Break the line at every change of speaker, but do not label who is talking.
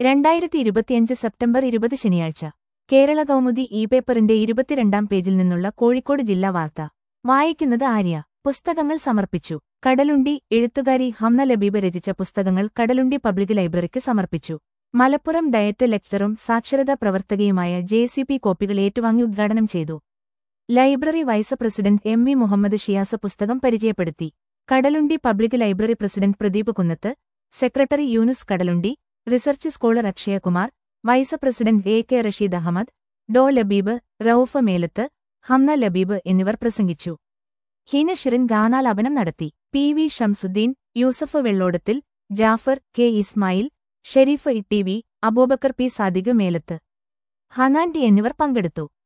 രണ്ടായിരത്തി ഇരുപത്തിയഞ്ച് സെപ്റ്റംബർ ഇരുപത് ശനിയാഴ്ച കേരള കൗമുദി ഇ പേപ്പറിന്റെ ഇരുപത്തിരണ്ടാം പേജിൽ നിന്നുള്ള കോഴിക്കോട് ജില്ലാ വാർത്ത വായിക്കുന്നത് ആര്യ പുസ്തകങ്ങൾ സമർപ്പിച്ചു കടലുണ്ടി എഴുത്തുകാരി ഹംന ലബീബ് രചിച്ച പുസ്തകങ്ങൾ കടലുണ്ടി പബ്ലിക് ലൈബ്രറിക്ക് സമർപ്പിച്ചു മലപ്പുറം ഡയറ്റ് ലെക്ചറും സാക്ഷരതാ പ്രവർത്തകയുമായ ജെ സി പി കോപ്പികൾ ഏറ്റുവാങ്ങി ഉദ്ഘാടനം ചെയ്തു library vice president M V Muhammad Shiyas പുസ്തകം പരിചയപ്പെടുത്തി Kadalundi public library president Pradeep Kunnath secretary Yunus Kadalundi research scholar Akshayakumar vice president A K Rasheed Ahammed ഡോ ലബീബ് റൌഫ് മേലത്ത് ഹംന ലബീബ് എന്നിവർ പ്രസംഗിച്ചു ഹീന ഷിറിൻ ഗാനാലാപനം നടത്തി P V Shamsuddin Yusuf Vellodathil Jafar K Ismail Sherif E T V Abubacker P Sadiq Melath Hanandi എന്നിവർ പങ്കെടുത്തു